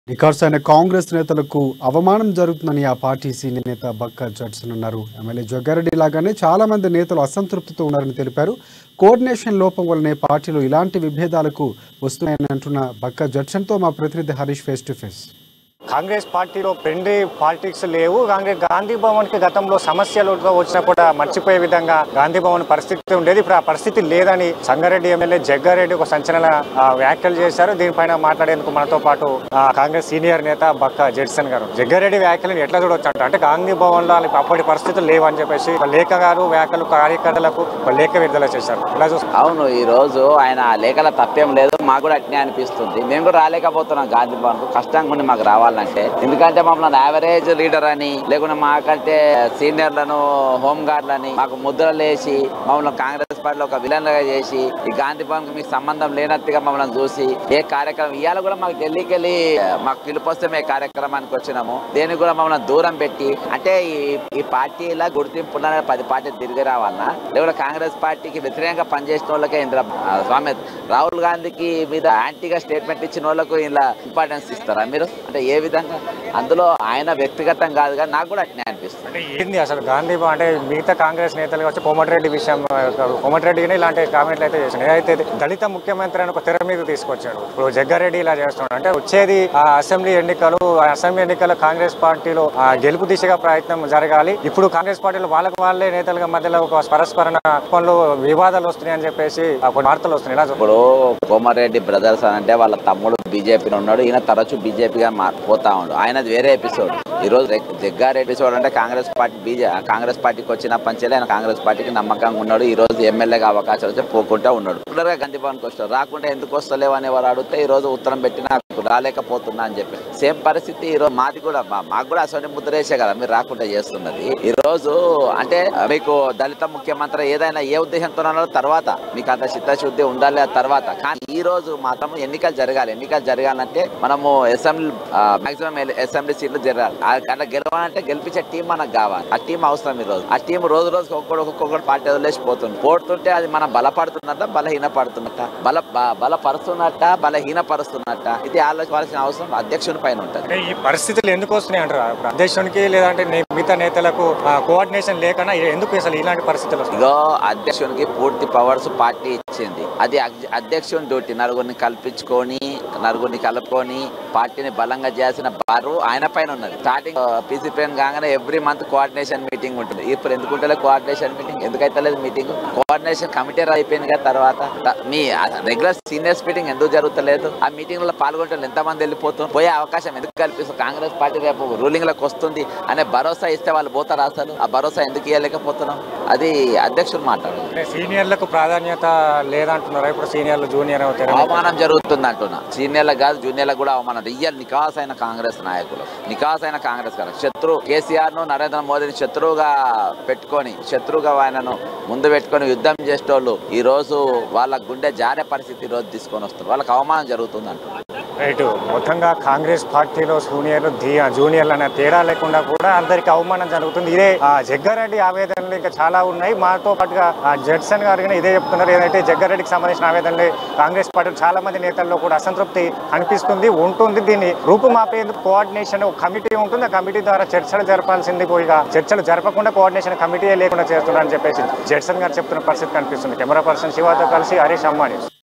నిఖార్సైన కాంగ్రెస్ నేతలకు అవమానం జరుగుతుందని ఆ పార్టీ సీనియర్ నేత బక్క జడ్సన్ అన్నారు ఎమ్మెల్యే జగ్గారెడ్డి లాగానే చాలా మంది నేతలు అసంతృప్తితో ఉన్నారని తెలిపారు కోఆర్డినేషన్ లోపం వల్లనే పార్టీలో ఇలాంటి విభేదాలకు వస్తున్నాయని అంటున్న బక్క జడ్సన్తో మా ప్రతినిధి Harish face to face Congress పార్టీలో పెండే పాలిటిక్స్ లేవు కాంగ్రెస్ గాంధీ భవన్ కి గతంలో సమస్యలు వచ్చినా కూడా మర్చిపోయే విధంగా గాంధీ భవన్ పరిస్థితి ఉండేది ఇప్పుడు ఆ పరిస్థితి లేదని సంగారెడ్డి ఎమ్మెల్యే జగ్గారెడ్డి ఒక సంచలన ఆ, వ్యాఖ్యలు చేశారు దీనిపైన మాట్లాడేందుకు మనతో పాటు ఆ, కాంగ్రెస్ సీనియర్ నేత బక్క జెడ్సన్ గారు జగ్గారెడ్డి వ్యాఖ్యలను ఎట్లా చూడొచ్చు అంట అంటే గాంధీ భవన్ లో అప్పటి పరిస్థితులు లేవు అని చెప్పేసి ఒక లేఖ గారు వ్యాఖ్యలు కార్యకర్తలకు ఒక లేఖ విడుదల చేశారు ఇలా చూస్తారు అవును ఈ రోజు ఆయన లేఖల తప్పేం లేదు మాకు కూడా అట్నే అనిపిస్తుంది మేము కూడా రాలేకపోతున్నాం గాంధీ భవన్ కష్టంగా ఉంది మాకు రావాలంటే ఎందుకంటే మమ్మల్ని యావరేజ్ లీడర్ అని లేకుంటే మాకంటే సీనియర్లను హోమ్ గార్డ్లని మాకు ముద్రలు వేసి మమ్మల్ని కాంగ్రెస్ పార్టీలో ఒక విలన్ గా చేసి ఈ గాంధీ భవన్ కి మీకు సంబంధం లేనట్టుగా మమ్మల్ని చూసి ఏ కార్యక్రమం ఇవాళ కూడా మాకు ఢిల్లీకి వెళ్ళి మాకు పిలుపు వస్తే మేము కార్యక్రమానికి వచ్చినాము దేనికి కూడా మమ్మల్ని దూరం పెట్టి అంటే ఈ ఈ పార్టీల గుర్తింపు ఉన్న పది పార్టీలు తిరిగి రావాలన్నా లేకుంటే కాంగ్రెస్ పార్టీకి వ్యతిరేకంగా పనిచేసిన వాళ్ళకే ఇందులో ఆ, స్వామి రాహుల్ గాంధీకి మీద యాంటీగా స్టేట్మెంట్ ఇచ్చిన వాళ్ళకు ఇలా ఇంపార్టెన్స్ ఇస్తారా మీరు అంటే ఏ విధంగా అందులో ఆయన వ్యక్తిగతం కాదు కానీ నాకు కూడా అట్నే అనిపిస్తుంది అంటే ఏంది అసలు గాంధీ భవన్ అంటే మిగతా కాంగ్రెస్ నేతలు వచ్చి కోమటిరెడ్డి విషయం కోమటిరెడ్డి ఇలాంటి కామెంట్లు అయితే చేశాడు ఏదైతే దళిత ముఖ్యమంత్రి అని ఒక తెర మీద తీసుకొచ్చాడు ఇప్పుడు జగ్గారెడ్డి ఇలా చేస్తున్నాడు అంటే వచ్చేది ఆ అసెంబ్లీ ఎన్నికలు ఆ అసెంబ్లీ ఎన్నికలు కాంగ్రెస్ పార్టీలో ఆ గెలుపు దిశగా ప్రయత్నం జరగాలి ఇప్పుడు కాంగ్రెస్ పార్టీలో వాళ్ళకి వాళ్ళే నేతలుగా మధ్యలో ఒక పరస్పరణ పనులు వివాదాలు వస్తున్నాయి అని చెప్పేసి ఆ కొన్ని వార్తలు వస్తున్నాయి ఇలా ఇప్పుడు కోమారెడ్డి బ్రదర్స్ అని అంటే వాళ్ళ తమ్ముడు బీజేపీలో ఉన్నాడు ఈయన తరచూ బీజేపీగా పోతా ఉండు ఆయనది వేరే ఎపిసోడ్ ఈ రోజు రెగ్- జగ్గారెడ్డి ఎపిసోడ్ అంటే కాంగ్రెస్ పార్టీ బీజే కాంగ్రెస్ పార్టీకి వచ్చిన పంచేలే ఆయన కాంగ్రెస్ పార్టీకి నమ్మకంగా ఉన్నాడు ఈ రోజు ఎమ్మెల్యేగా అవకాశం వస్తే పోకుండా ఉన్నాడు రెగ్యులర్ గా గాంధీ భవన్కి వస్తాడు రాకుంటే ఎందుకు వస్తలేవు అని ఎవరు అడిగితే ఈ రోజు ఉత్తరం పెట్టి నాకు రాలేకపోతున్నా అని చెప్పి సేమ్ పరిస్థితి ఈ రోజు మాది కూడా మా- మాకు కూడా అసలు ముద్ర వేసే కదా మీరు రాకుండా చేస్తున్నది ఈ రోజు అంటే మీకు దళిత ముఖ్యమంత్రి ఏదైనా ఏ ఉద్దేశంతో ఉన్నారో తర్వాత మీకు అంత చిత్తశుద్ధి ఉండాలి ఆ తర్వాత కానీ ఈ రోజు మాత్రం ఎన్నికలు జరగాలి ఎన్నికలు జరగాలంటే మనము అసెంబ్లీ మాక్సిమం అసెంబ్లీ సీట్లు జరగాలి ఆ- అట్లా గెలవాలంటే గెలిపించే టీం మనకు కావాలి ఆ టీం అవసరం ఈ రోజు ఆ టీం రోజు రోజు ఒక్కొక్కడు ఒక్కొక్కడు పార్టీ వదిలేసిపోతుంది పోతుంటే అది మనం బలపడుతున్నట్ట బలహీన పడుతున్నట్ట బల బ- బలపరుస్తున్నట్ట బలహీన పరుస్తున్నట్ట ఇది ఆలోచించాల్సిన అవసరం అధ్యక్షుని పైన ఉంటుంది అంటే ఈ పరిస్థితులు ఎందుకు వస్తున్నాయి అంటారు ఇప్పుడు అధ్యక్షునికి లేదంటే నే- మిగతా నేతలకు కోఆర్డినేషన్ లేకనా ఎందుకు అసలు ఇలాంటి పరిస్థితులు వస్తున్నాయి ఇగో అధ్యక్షునికి పూర్తి పవర్స్ పార్టీ ఇచ్చింది అది అధ్య- అధ్యక్షుని డ్యూటీ నలుగురిని కల్పించుకొని నలుగురిని కలుపుకొని పార్టీని బలంగా చేయాల్సిన బారు ఆయన పైన ఉన్నది స్టార్టింగ్ పీసీ ప్లేన్ కాగానే ఎవ్రీ మంత్ కోఆర్డినేషన్ మీటింగ్ ఉంటుంది ఇప్పుడు ఎందుకు ఉంటలేదు కోఆర్డినేషన్ మీటింగ్ ఎందుకైతే లేదు మీటింగ్ కోఆర్డినేషన్ కమిటీ అయిపోయింది కదా తర్వాత త- మీ రెగ్యులర్ సీనియర్స్ మీటింగ్ ఎందుకు జరుగుతలేదు ఆ మీటింగ్ లో పాల్గొంటే ఎంతమంది వెళ్ళిపోతున్నారు పోయే అవకాశం ఎందుకు కల్పిస్తారు కాంగ్రెస్ పార్టీ రేపు రూలింగ్ లోకి వస్తుంది అనే భరోసా ఇస్తే వాళ్ళు పోతారు అసలు ఆ భరోసా ఎందుకు ఇవ్వలేకపోతున్నాం అది అధ్యక్షుడు మాట్లాడారు అంటే సీనియర్లకు ప్రాధాన్యత లేదంటున్నారా ఇప్పుడు సీనియర్లు జూనియర్ అవుతారు అవమానం జరుగుతుంది అంటున్నా సీనియర్లకు కాదు జూనియర్లకు కూడా అవమానం రియల్ నికాస్ అయిన కాంగ్రెస్ నాయకులు నికాస్ అయిన కాంగ్రెస్ కాదు శత్రు కేసీఆర్ ను నరేంద్ర మోదీని శత్రువుగా పెట్టుకొని శత్రువుగా ఆయనను ముందు పెట్టుకొని యుద్ధం చేసేటోళ్ళు ఈ రోజు వాళ్ళ గుండె జారే పరిస్థితి ఈ రోజు తీసుకొని వస్తారు వాళ్ళకి అవమానం జరుగుతుంది అంటున్నారు రైట్ మొత్తంగా కాంగ్రెస్ పార్టీలో జూనియర్లు ధీ- జూనియర్లు అనే తేడా లేకుండా కూడా అందరికి అవమానం జరుగుతుంది ఇదే ఆ, జగ్గారెడ్డి ఆవేదనలు ఇంకా చాలా ఉన్నాయి మాతో పాటుగా ఆ, జడ్సన్ గారు కూడా ఇదే చెప్తున్నారు ఏదైతే జగ్గారెడ్డికి సంబంధించిన ఆవేదనలు కాంగ్రెస్ పార్టీ చాలా మంది నేతల్లో కూడా అసంతృప్తి అనిపిస్తుంది ఉంటుంది దీన్ని రూపుమాపేందుకు కోఆర్డినేషన్ ఒక కమిటీ ఉంటుంది ఆ కమిటీ ద్వారా చర్చలు జరపాల్సింది పోయిగా చర్చలు జరపకుండా కోఆర్డినేషన్ కమిటీ లేకుండా చేస్తున్నారని చెప్పేసి జడ్సన్ గారు చెప్తున్న పరిస్థితి కనిపిస్తుంది కెమెరా పర్సన్ శివాతో కలిసి హరీష్ అమ్మాని